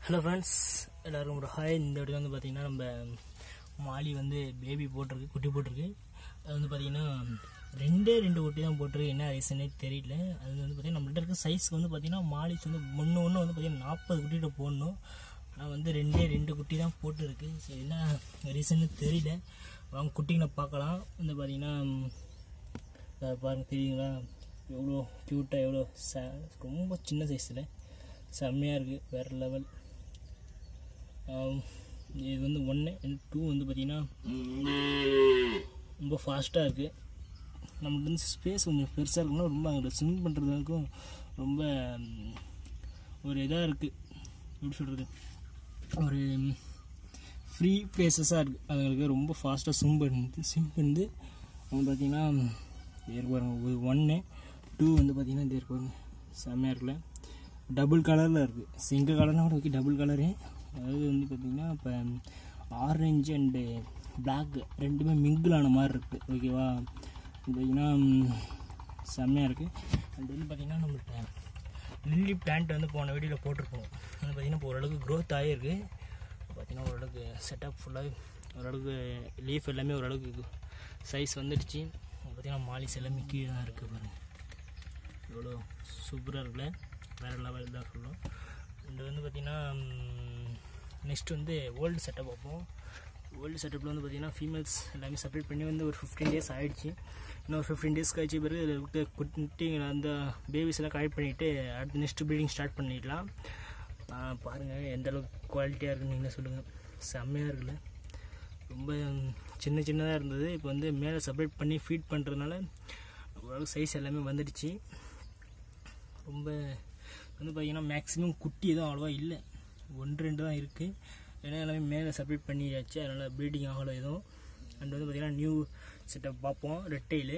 hello friends எல்லாருக்கும் ஒரு hi இந்த வீடியோ வந்து பார்த்தீங்கன்னா நம்ம மாலி வந்து பேபி போட்டிருக்கு குட்டி போட்டிருக்கு அது வந்து பார்த்தீங்கன்னா ரெண்டே ரெண்டு குட்டி தான் போட்டிருக்கு என்ன ரீசனே தெரியல அது வந்து பார்த்தீங்கன்னா நம்மள்ட்ட இருக்க சைஸ் வந்து பார்த்தீங்கன்னா மாலிஸ் வந்து ஒன்று ஒன்று வந்து பார்த்தீங்கன்னா நாற்பது குட்டிகிட்ட போடணும் ஆனால் வந்து ரெண்டே ரெண்டு குட்டி தான் போட்டுருக்கு சரி என்ன ரீசன்னு தெரியல வாங்க குட்டிங்களை பார்க்கலாம் வந்து பார்த்தீங்கன்னா அதை பாருங்க தெரியுங்களா எவ்வளோ க்யூட்டாக எவ்வளோ ச ரொம்ப சின்ன சைஸில் செம்மையாக இருக்குது வேறு லெவல் இது வந்து ஒன்று டூ வந்து பார்த்திங்கன்னா ரொம்ப ஃபாஸ்ட்டாக இருக்குது நம்மளுக்கு வந்து ஸ்பேஸ் கொஞ்சம் பெருசாக இருக்குன்னா ரொம்ப அங்கே ஸ்விம் பண்ணுறதுக்கும் ரொம்ப ம், ஒரு இதாக இருக்குது எப்படி சொல்கிறது ஒரு ஃப்ரீ பிளேசஸாக இருக்குது அதுங்களுக்கு ரொம்ப ஃபாஸ்ட்டாக ஸ்விம் பண்ணுது ஸ்விம் பண்ணுது அவங்க பார்த்தீங்கன்னா தேர் பாருங்க ஒரு ஒன்று டூ வந்து பார்த்தீங்கன்னா தேர் பாருங்க செம்மையாக இருக்குல்ல டபுள் கலரில் இருக்குது சிங்கிள் கலர்னா கூட ஓகே டபுள் கலரு அதாவது வந்து பார்த்திங்கன்னா இப்போ ஆரஞ்சு அண்டு பிளாக் ரெண்டுமே மிங்கிள் ஆன மாதிரி இருக்குது ஓகேவா பார்த்தீங்கன்னா செம்மையாக இருக்குது அண்ட் வந்து பார்த்திங்கன்னா நம்மள்கிட்ட லில்லி பிளான்ட் வந்து போன வீடியோவில் போட்டிருப்போம் வந்து பார்த்திங்கன்னா இப்போ ஓரளவுக்கு க்ரோத் ஆகிருக்கு பார்த்திங்கன்னா ஓரளவுக்கு செட்டப் ஃபுல்லாக ஓரளவுக்கு லீஃப் எல்லாமே ஓரளவுக்கு சைஸ் வந்துடுச்சு பார்த்திங்கன்னா மாலிஸ் எல்லாமே கீழே தான் இருக்குது பாருங்கள் எவ்வளோ சூப்பராக இருக்குல்ல வேறு லெவல் தான் சொல்லும் இது வந்து பார்த்திங்கன்னா நெக்ஸ்ட் வந்து ஓல்டு செட்டப் பார்ப்போம் ஓல்டு செட்டப்பில் வந்து பார்த்திங்கன்னா ஃபீமேல்ஸ் எல்லாமே செப்பரேட் பண்ணி வந்து ஒரு ஃபிஃப்டீன் டேஸ் ஆகிடுச்சு இன்னும் ஒரு ஃபிஃப்டீன் டேஸ் கழிச்ச பிறகு இதில் இருக்க குட்டிங்களை அந்த பேபிஸ் எல்லாம் கலெக்ட் பண்ணிவிட்டு அடுத்து நெக்ஸ்ட் ப்ரீடிங் ஸ்டார்ட் பண்ணிடலாம் பாருங்கள் எந்த அளவுக்கு குவாலிட்டியாக இருக்குன்னு நீங்களே சொல்லுங்கள் செம்மையாக இருக்குல்ல ரொம்ப சின்ன சின்னதாக இருந்தது இப்போ வந்து மேலே செப்பரேட் பண்ணி ஃபீட் பண்ணுறதுனால ஓரளவு சைஸ் எல்லாமே வந்துடுச்சு ரொம்ப வந்து பார்த்திங்கன்னா மேக்ஸிமம் குட்டி எதுவும் அவ்வளோவா இல்லை ஒன்று ரெண்டு தான் இருக்குது ஏன்னா எல்லாமே மேலே செப்பரேட் பண்ணியாச்சு அதனால் ப்ரீடிங் ஆகலை எதுவும் அண்ட் வந்து பார்த்திங்கன்னா நியூ செட்டப் பார்ப்போம் ரெட்டைலு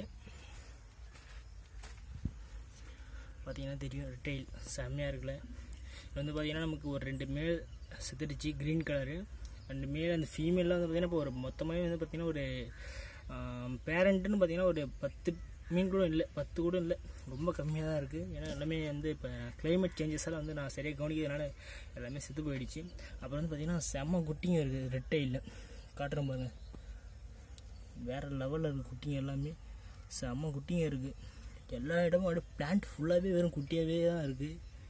பார்த்தீங்கன்னா தெரியும் ரெட்டைல் செம்மையாக இருக்குல்ல இது வந்து பார்த்திங்கன்னா நமக்கு ஒரு ரெண்டு மேல் செத்துடுச்சு க்ரீன் கலரு ரெண்டு மேல் அந்த ஃபீமேலாம் வந்து பார்த்திங்கன்னா இப்போ ஒரு மொத்தமாகவே வந்து பார்த்திங்கன்னா ஒரு பேரண்ட்டுன்னு பார்த்திங்கன்னா ஒரு பத்து மீன் கூட இல்லை பத்து கூட இல்லை ரொம்ப கம்மியாக தான் இருக்குது ஏன்னா எல்லாமே வந்து இப்போ கிளைமேட் சேஞ்சஸால் வந்து நான் சரியாக கவனிக்கிறதுனால எல்லாமே செத்து போயிடுச்சு அப்புறம் வந்து பார்த்திங்கன்னா செம்ம குட்டிங்க இருக்குது ரெட்டையில் காட்டுறேன் பாருங்க வேறு லெவலில் இருக்குது குட்டிங்க எல்லாமே செம்ம குட்டிங்க இருக்குது எல்லா இடமும் அப்படியே பிளான்ட் ஃபுல்லாகவே வெறும் குட்டியாகவே தான் இருக்குது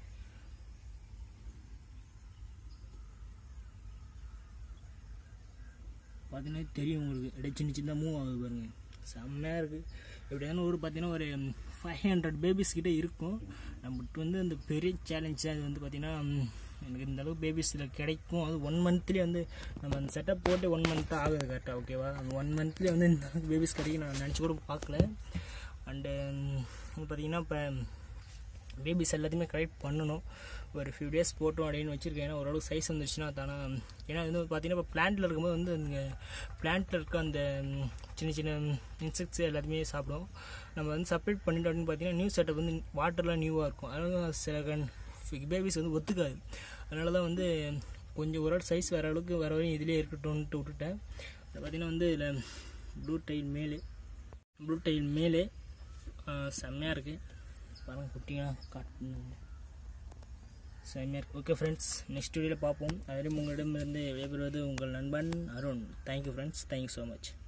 பார்த்தீங்கன்னா தெரியும் உங்களுக்கு அப்படியே சின்ன சின்ன மூவ் ஆகுது பாருங்க செம்மையாக இருக்குது எப்படியான ஒரு பார்த்தீங்கன்னா ஒரு ஃபைவ் ஹண்ட்ரட் பேபிஸ் கிட்டே இருக்கும் நம்மகிட்ட வந்து அந்த பெரிய சேலஞ்ச் அது வந்து பார்த்திங்கன்னா ம், எனக்கு இந்த அளவுக்கு பேபிஸ் இதில் கிடைக்கும் அது ஒன் மந்த்லேயே வந்து நம்ம அந்த செட்டப் போட்டு ஒன் மந்த் தான் ஆகுது கரெக்டாக ஓகேவா அந்த ஒன் மந்த்லேயே வந்து இந்த அளவுக்கு பேபிஸ் கிடைக்கும் நான் நினச்சி கூட பார்க்கல அண்டு பார்த்திங்கன்னா இப்போ பேபிஸ் எல்லாத்தையுமே கலெக்ட் பண்ணணும் ஒரு ஃபியூ டேஸ் போட்டோம் அப்படின்னு வச்சுருக்கேன் ஏன்னா ஓரளவு சைஸ் வந்துருச்சுன்னா தானே ஏன்னா இது வந்து பார்த்தீங்கன்னா இப்போ பிளான்ட்டில் இருக்கும்போது வந்து அந்த பிளான்ட்டில் இருக்க அந்த ம், சின்ன சின்ன இன்செக்ட்ஸ் எல்லாத்தையுமே சாப்பிடும் நம்ம வந்து செப்பரேட் பண்ணிட்டோம் அப்படின்னு பார்த்தீங்கன்னா நியூ செட்டப் வந்து வாட்டர்லாம் நியூவாக இருக்கும் அதனால சில கன் பேபிஸ் வந்து ஒத்துக்காது அதனால தான் வந்து கொஞ்சம் ஒரு சைஸ் வர அளவுக்கு வர வரையும் இதிலே இருக்கட்டும்ன்ட்டு விட்டுட்டேன் அது பார்த்தீங்கன்னா வந்து இதில் ப்ளூ டைல் மேலே ப்ளூ டைல் மேலே செம்மையாக இருக்குது பாருங்கள் குட்டிங்க காட்டணும் செம்மையாக இருக்குது ஓகே ஃப்ரெண்ட்ஸ் நெக்ஸ்ட் வீடியோவில் பார்ப்போம் அதுலேயும் உங்களிடமிருந்து விடைபெறுவது உங்கள் நண்பன் Arun thank you friends thank you so much